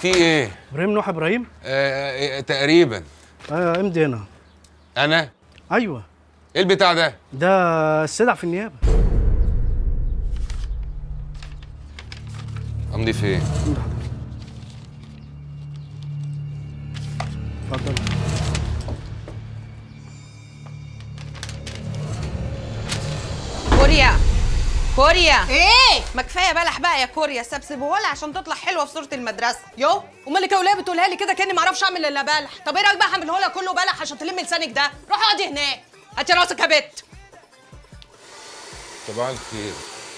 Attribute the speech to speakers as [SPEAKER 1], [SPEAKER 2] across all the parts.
[SPEAKER 1] في ايه؟
[SPEAKER 2] ابراهيم نوح ابراهيم
[SPEAKER 1] آه آه، تقريبا
[SPEAKER 2] آه امضي هنا
[SPEAKER 1] انا
[SPEAKER 2] ايوه
[SPEAKER 1] ايه البتاع ده؟
[SPEAKER 2] ده السلع في النيابه
[SPEAKER 1] امضي فين؟
[SPEAKER 2] امضي حضرتك اتفضل
[SPEAKER 3] كوريا كوريا
[SPEAKER 4] ايه
[SPEAKER 3] ما كفايه بلح بقى يا كوريا سبسبوها لها عشان تطلع حلوه في صوره المدرسه
[SPEAKER 4] يو ومالك يا وليه بتقولها لي كده كاني ما اعرفش اعمل الا بلح طب ايه رايك بقى اعمله لها كله بلح عشان تلم لسانك ده روحي اقعدي هناك هاتي راسك يا بت
[SPEAKER 1] صباح الخير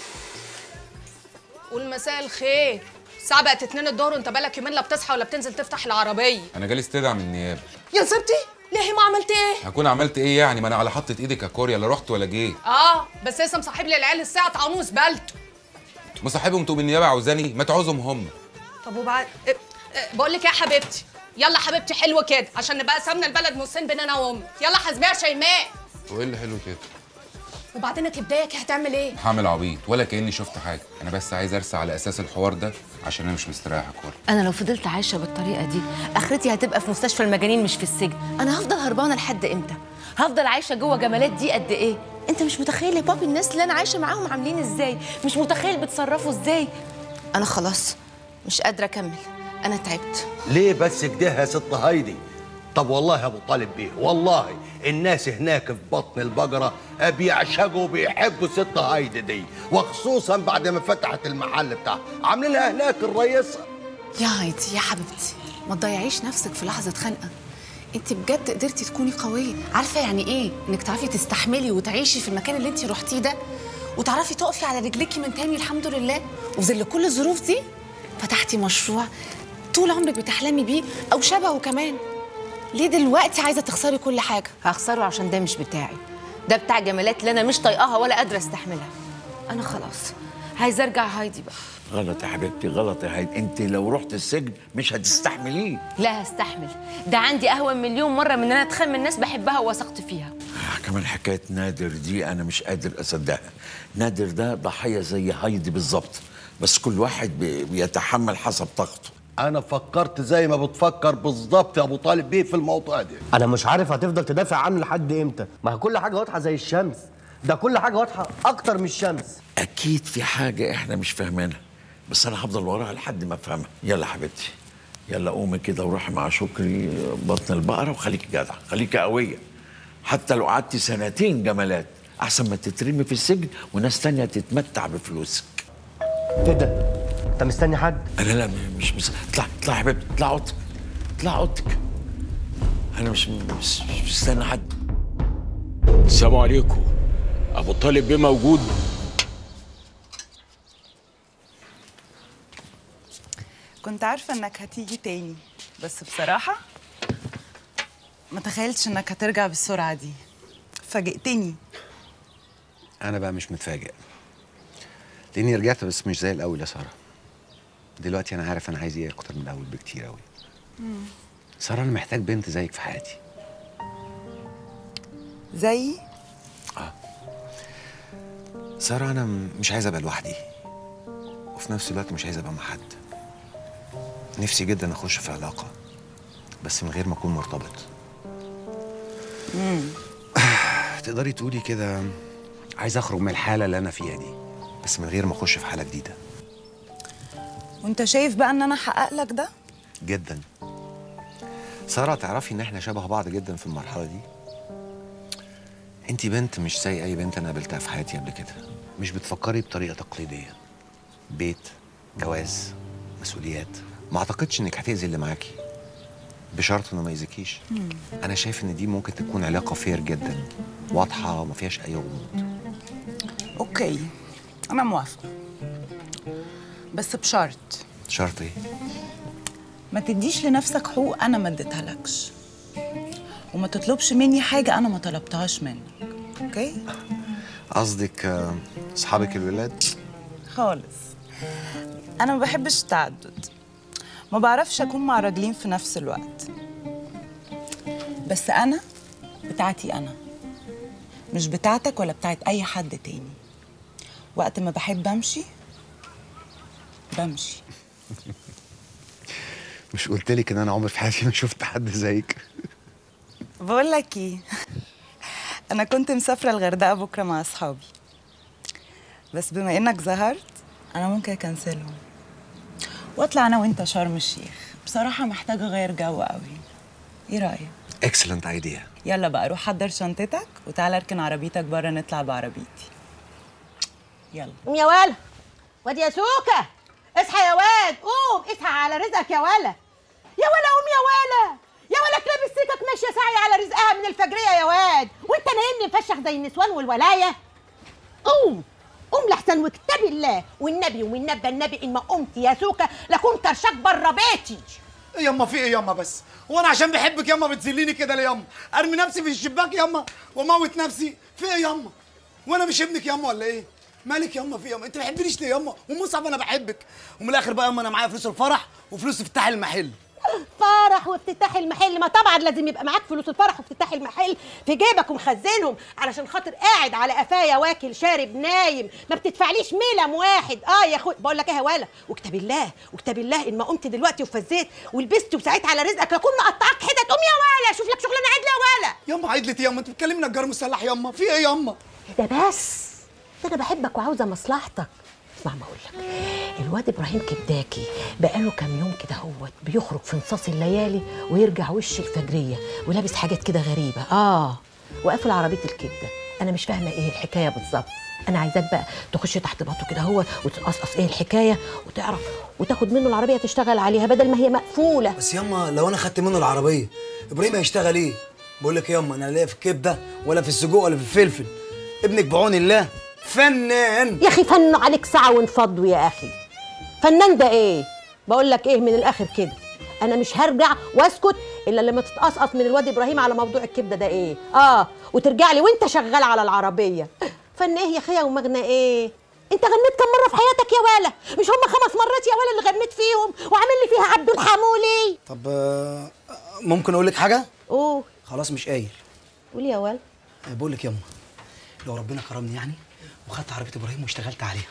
[SPEAKER 4] قول مساء الخير الساعه بقت 2 الظهر وانت بالك يومين لا بتصحى ولا بتنزل تفتح العربيه
[SPEAKER 1] انا جالي استدعاء من النيابه
[SPEAKER 4] يا سبتي ليه ما عملت ايه
[SPEAKER 1] هكون عملت ايه يعني ما انا على حطة ايدك يا كوريا لا رحت ولا جيت
[SPEAKER 4] اه بس لسه مصاحب لي العيال الساعه طعنوه زبالته
[SPEAKER 1] مصاحبهم تقوم النيابه عاوزاني ما تعوزهم هم
[SPEAKER 4] طب وبعد إيه، إيه، بقول لك إيه يا حبيبتي يلا حبيبتي حلوه كده عشان نبقى سمنا البلد نصين بين انا وامك يلا حاسبيها يا شيماء
[SPEAKER 1] وايه اللي حلو كده؟
[SPEAKER 4] وبعدين كبدايك هتعمل ايه
[SPEAKER 1] هعمل عبيط ولا كاني شفت حاجه انا بس عايز ارسى على اساس الحوار ده عشان انا مش مستريح يا كوريا
[SPEAKER 5] انا لو فضلت عايشه بالطريقه دي اخرتي هتبقى في مستشفى المجانين مش في السجن انا هفضل هربانه لحد امتى هفضل عايشه جوه جمالات دي قد ايه انت مش متخيل يا بابي الناس اللي انا عايشه معاهم عاملين ازاي مش متخيل بيتصرفوا ازاي انا خلاص مش قادره اكمل انا تعبت
[SPEAKER 6] ليه بس كده يا ست هايدي طب والله يا ابو طالب بيه والله الناس هناك في بطن البقره بيعشقوا وبيحبوا ست هايدي دي وخصوصا بعد ما فتحت المحل بتاعها عاملين لها هناك الرئيسه
[SPEAKER 5] يا هايدي يا حبيبتي ما تضيعيش نفسك في لحظه خنقه انت بجد قدرتي تكوني قويه عارفه يعني ايه انك تعرفي تستحملي وتعيشي في المكان اللي انت رحتيه ده وتعرفي تقفي على رجليكي من تاني الحمد لله وفي ظل كل الظروف دي فتحتي مشروع طول عمرك بتحلمي بيه او شبهه كمان ليه دلوقتي عايزه تخسري كل حاجه هخسره عشان ده مش بتاعي ده بتاع جمالات اللي انا مش طايقاها ولا قادره استحملها انا خلاص عايزه ارجع هايدي بقى
[SPEAKER 7] غلط يا حبيبتي غلط يا هايدي انت لو رحت السجن مش هتستحمليه
[SPEAKER 5] لا هستحمل ده عندي اهون مليون مره من ان انا اتخان من الناس بحبها ووثقت فيها
[SPEAKER 7] آه، كمان حكايه نادر دي انا مش قادر اصدقها نادر ده ضحيه زي هايدي بالظبط بس كل واحد بي- بيتحمل حسب طاقته
[SPEAKER 6] انا فكرت زي ما بتفكر بالظبط يا ابو طالب بيه في الموضوع ده
[SPEAKER 8] انا مش عارف هتفضل تدافع عنه لحد امتى ما هي كل حاجه واضحه زي الشمس ده كل حاجه واضحه اكتر من الشمس
[SPEAKER 7] اكيد في حاجه احنا مش فاهمينها بس انا هفضل وراها لحد ما افهمها يلا حبيبتي يلا قومي كده وروحي مع شكري بطن البقره وخليكي جدعه خليكي قويه حتى لو قعدتي سنتين جمالات احسن ما تترمي في السجن وناس تانية تتمتع بفلوسك
[SPEAKER 8] ايه ده انت مستني حد
[SPEAKER 7] انا لا مش مش اطلع اطلع يا حبيبتي اطلع اوضتك اطلع اوضتك انا مش مش, مش مستني حد
[SPEAKER 9] السلام عليكم ابو طالب بيه موجود
[SPEAKER 10] كنت عارفة انك هتيجي تاني بس بصراحة ما تخيلتش انك هترجع بالسرعة دي فاجئتني
[SPEAKER 11] انا بقى مش متفاجئ لاني رجعت بس مش زي الاول يا ساره دلوقتي انا عارف انا عايز ايه اكتر من الاول بكتير قوي ساره انا محتاج بنت زيك في حياتي
[SPEAKER 10] زي
[SPEAKER 11] ساره انا م- مش عايز ابقى لوحدي وفي نفس الوقت مش عايز ابقى مع حد نفسي جدا اخش في علاقه بس من غير ما اكون مرتبط تقدري تقولي كده عايز اخرج من الحاله اللي انا فيها دي بس من غير ما اخش في حاله جديده
[SPEAKER 10] وانت شايف بقى ان انا احقق لك ده
[SPEAKER 11] جدا سارة تعرفي ان احنا شبه بعض جدا في المرحلة دي انتي بنت مش زي اي بنت انا قابلتها في حياتي قبل كده مش بتفكري بطريقة تقليدية بيت جواز مسؤوليات ما اعتقدش انك هتأذي اللي معاكي بشرط انه ما يأذيكيش انا شايف ان دي ممكن تكون علاقة فير جدا واضحة وما فيهاش اي غموض
[SPEAKER 10] اوكي انا موافقة بس بشرط
[SPEAKER 11] شرط ايه
[SPEAKER 10] ما تديش لنفسك حقوق انا ما اديتهالكش وما تطلبش مني حاجة انا ما طلبتهاش منك اوكي
[SPEAKER 11] قصدك آه، اصحابك الولاد
[SPEAKER 10] خالص انا ما بحبش التعدد ما بعرفش اكون مع راجلين في نفس الوقت بس انا بتاعتي انا مش بتاعتك ولا بتاعت اي حد تاني وقت ما بحب امشي بمشي
[SPEAKER 11] مش قلت لك ان انا عمري في حياتي ما شفت حد زيك
[SPEAKER 10] بقول لك ايه انا كنت مسافره الغردقه بكره مع اصحابي بس بما انك ظهرت انا ممكن اكنسلهم واطلع انا وانت شرم الشيخ بصراحه محتاجه اغير جو قوي ايه رايك
[SPEAKER 11] اكسلنت ايديا
[SPEAKER 10] يلا بقى روح حضر شنطتك وتعالى اركن عربيتك بره نطلع بعربيتي يلا
[SPEAKER 3] قوم يا ولا واد يا سوكة اصحى يا واد قوم اصحى على رزقك يا ولا يا ولا قوم يا ولا يا ولا كلاب السكك ماشيه ساعي على رزقها من الفجريه يا واد وانت نايمني مفشخ زي النسوان والولايه قوم قوم لحسن وكتاب الله والنبي ومن نبى النبي ان ما قمت يا سوكة لكون كرشك بره بيتي
[SPEAKER 12] ياما في ايه ياما بس هو انا عشان بحبك ياما بتذليني كده ليه ياما ارمي نفسي في الشباك ياما واموت نفسي في ايه ياما وانا مش ابنك ياما ولا ايه مالك ياما في ياما انت ما بتحبنيش ليه ياما ومصعب انا بحبك ومن الاخر بقى ياما انا معايا فلوس الفرح وفلوس افتتاح المحل
[SPEAKER 3] فرح وافتتاح المحل ما طبعا لازم يبقى معاك فلوس الفرح وافتتاح المحل في جيبك ومخزنهم علشان خاطر قاعد على قفايا واكل شارب نايم ما بتدفعليش ميلم واحد اه يا اخوي بقول لك ايه يا ولا وكتاب الله وكتاب الله ان ما قمت دلوقتي وفزيت ولبست وسعيت على رزقك لكون مقطعك حتت قوم يا ولا شوف لك شغلانه عدله يا ولا
[SPEAKER 12] ياما عدلت ياما انت بتكلمنا الجار مسلح ياما في ايه ياما
[SPEAKER 3] ده بس ده انا بحبك وعاوزه مصلحتك اسمع ما اقول لك الواد ابراهيم كبداكي بقاله كام يوم كده هوت بيخرج في نصاص الليالي ويرجع وش الفجريه ولابس حاجات كده غريبه اه وقافل عربيه الكبده انا مش فاهمه ايه الحكايه بالظبط انا عايزاك بقى تخش تحت باطه كده هو وتقصقص ايه الحكايه وتعرف وتاخد منه العربيه تشتغل عليها بدل ما هي مقفوله
[SPEAKER 13] بس ياما لو انا خدت منه العربيه ابراهيم هيشتغل ايه بقول لك ياما انا لا ليا في الكبده ولا في السجق ولا في الفلفل ابنك بعون الله فنان
[SPEAKER 3] يا اخي فنوا عليك ساعه وانفضوا يا اخي فنان ده ايه بقول لك ايه من الاخر كده انا مش هرجع واسكت الا لما تتقصقص من الواد ابراهيم على موضوع الكبده ده ايه اه وترجع لي وانت شغال على العربيه فن ايه يا اخويا ومغنى ايه انت غنيت كم مره في حياتك يا ولا مش هم خمس مرات يا ولا اللي غنيت فيهم وعامل لي فيها عبد الحمولي
[SPEAKER 13] طب آه، ممكن اقول لك حاجه
[SPEAKER 3] اوه
[SPEAKER 13] خلاص مش قايل
[SPEAKER 3] قول يا ولا
[SPEAKER 13] آه، بقول لك ياما لو ربنا كرمني يعني وخدت عربيه ابراهيم واشتغلت عليها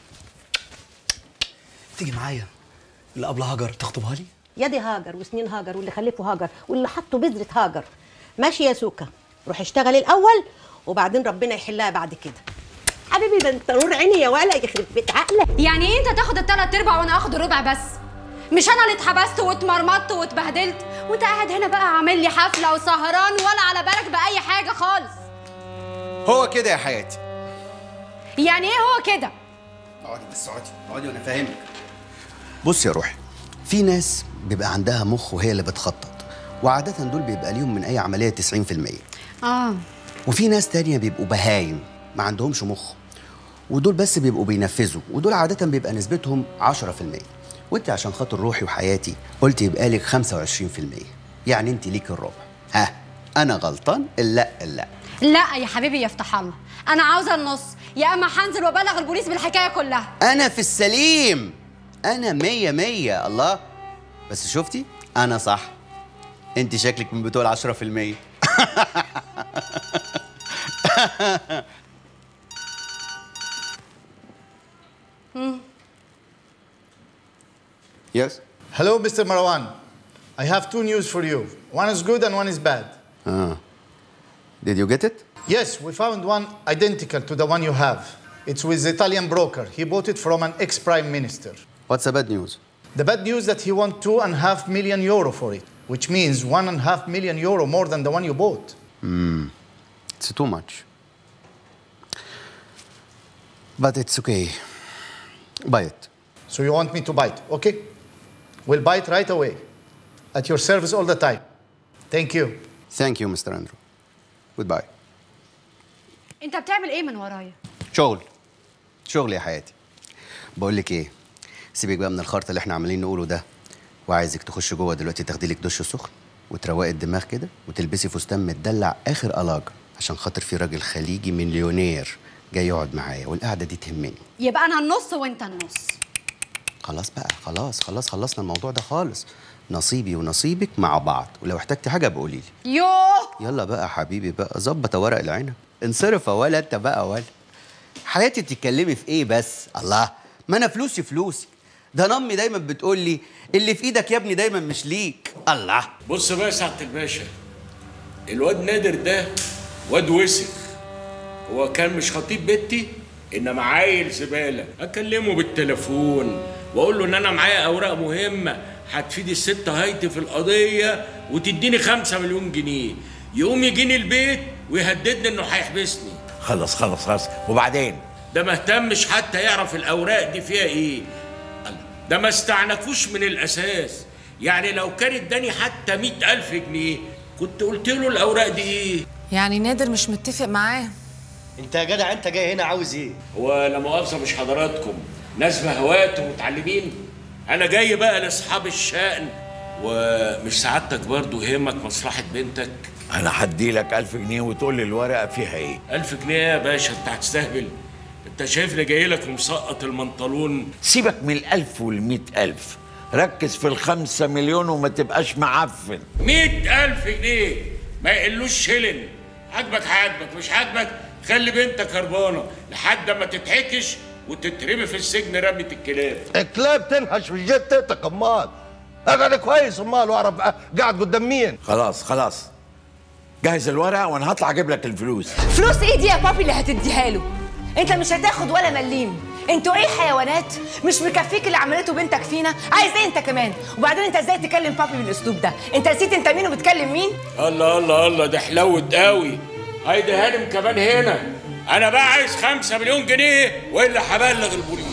[SPEAKER 13] تيجي معايا لأبلة هاجر تخطبها لي
[SPEAKER 3] يا دي هاجر وسنين هاجر واللي خلفه هاجر واللي حطوا بذرة هاجر ماشي يا سوكا روح اشتغل الأول وبعدين ربنا يحلها بعد كده حبيبي ده انت نور عيني يا ولا يخرب بيت عقلك
[SPEAKER 14] يعني ايه انت تاخد التلات ارباع وانا اخد الربع بس مش انا اللي اتحبست واتمرمطت واتبهدلت وانت قاعد هنا بقى عامل لي حفله وسهران ولا على بالك باي حاجه خالص
[SPEAKER 15] هو كده يا حياتي
[SPEAKER 14] يعني ايه هو كده
[SPEAKER 15] اقعدي بس اقعدي اقعدي وانا فاهمك
[SPEAKER 16] بص يا روحي في ناس بيبقى عندها مخ وهي اللي بتخطط وعادة دول بيبقى ليهم من أي عملية 90%
[SPEAKER 14] اه
[SPEAKER 16] وفي ناس تانية بيبقوا بهايم ما عندهمش مخ ودول بس بيبقوا بينفذوا ودول عادة بيبقى نسبتهم 10% وانت عشان خاطر روحي وحياتي قلت يبقى لك 25% يعني انت ليك الربع ها انا غلطان لا لا
[SPEAKER 14] لا يا حبيبي يفتح الله انا عاوزه النص يا اما هنزل وابلغ البوليس بالحكايه كلها
[SPEAKER 16] انا في السليم انا مية مية الله بس شفتي انا صح انت شكلك من بتوع العشرة في المية Yes.
[SPEAKER 17] Hello, Mr. Marwan. I have two news for you. One is good and one is bad.
[SPEAKER 16] Ah. Did you get it?
[SPEAKER 17] Yes, we found one identical to the one you have. It's with the Italian broker. He bought it from an ex-prime minister.
[SPEAKER 16] What's the bad news?
[SPEAKER 17] The bad news that he wants two and a half million euro for it, which means one and a half million euro more than the one you bought.
[SPEAKER 16] Hmm. It's too much. But it's okay. Buy it.
[SPEAKER 17] So you want me to buy it, okay? We'll buy it right away. At your service all the time. Thank you.
[SPEAKER 16] Thank you, Mr. Andrew. Goodbye.
[SPEAKER 14] انت بتعمل ايه من ورايا
[SPEAKER 16] شغل شغل يا حياتي بقول لك ايه سيبك بقى من الخرط اللي احنا عمالين نقوله ده وعايزك تخش جوه دلوقتي تاخدي لك دش سخن وتروقي الدماغ كده وتلبسي فستان متدلع اخر الاجه عشان خاطر في راجل خليجي مليونير جاي يقعد معايا والقعده دي تهمني
[SPEAKER 14] يبقى انا النص وانت النص
[SPEAKER 16] خلاص بقى خلاص خلاص خلصنا الموضوع ده خالص نصيبي ونصيبك مع بعض ولو احتجتي حاجه بقولي لي
[SPEAKER 14] يوه
[SPEAKER 16] يلا بقى حبيبي بقى ظبط ورق العنب انصرف يا ولا انت بقى ولا حياتي تتكلمي في ايه بس الله ما انا فلوسي فلوسي ده انا امي دايما بتقول لي اللي في ايدك يا ابني دايما مش ليك الله
[SPEAKER 9] بص بقى يا سعاده الباشا الواد نادر ده واد وسخ هو كان مش خطيب بنتي انما عيل زباله اكلمه بالتليفون واقول له ان انا معايا اوراق مهمه هتفيد الست هايتي في القضيه وتديني خمسة مليون جنيه يقوم يجيني البيت ويهددني انه هيحبسني
[SPEAKER 7] خلص خلص خلص وبعدين
[SPEAKER 9] ده ما اهتمش حتى يعرف الاوراق دي فيها ايه ده ما استعنفوش من الاساس يعني لو كان اداني حتى مئة ألف جنيه كنت قلت له الاوراق دي ايه
[SPEAKER 5] يعني نادر مش متفق معاه
[SPEAKER 8] انت يا جدع انت جاي هنا عاوز ايه
[SPEAKER 9] هو لا مؤاخذه مش حضراتكم ناس بهوات ومتعلمين انا جاي بقى لاصحاب الشأن ومش سعادتك برضو يهمك مصلحه بنتك
[SPEAKER 7] انا هدي لك 1000 جنيه وتقول لي الورقه فيها ايه
[SPEAKER 9] ألف جنيه يا باشا انت هتستهبل انت شايفني جاي لك ومسقط المنطلون
[SPEAKER 7] سيبك من الألف والمئة ألف ركز في الخمسة مليون وما تبقاش معفن
[SPEAKER 9] مئة ألف جنيه ما يقلوش شلن عاجبك عاجبك مش عاجبك خلي بنتك هربانه لحد ما تتحكش وتترمي في السجن رمية الكلاب
[SPEAKER 6] الكلاب تنهش في الجيت تتك امال اقعد كويس امال واعرف قاعد قدام مين
[SPEAKER 7] خلاص خلاص جهز الورقه وانا هطلع اجيب لك الفلوس
[SPEAKER 18] فلوس ايه دي يا بابي اللي هتديها له انت مش هتاخد ولا مليم انتوا ايه حيوانات مش مكفيك اللي عملته بنتك فينا عايز ايه انت كمان وبعدين انت ازاي تكلم بابي بالاسلوب ده انت نسيت انت مين وبتكلم مين
[SPEAKER 9] الله الله الله ده حلوت قوي هيدي هانم كمان هنا انا بقى عايز خمسة مليون جنيه والا هبلغ البوليس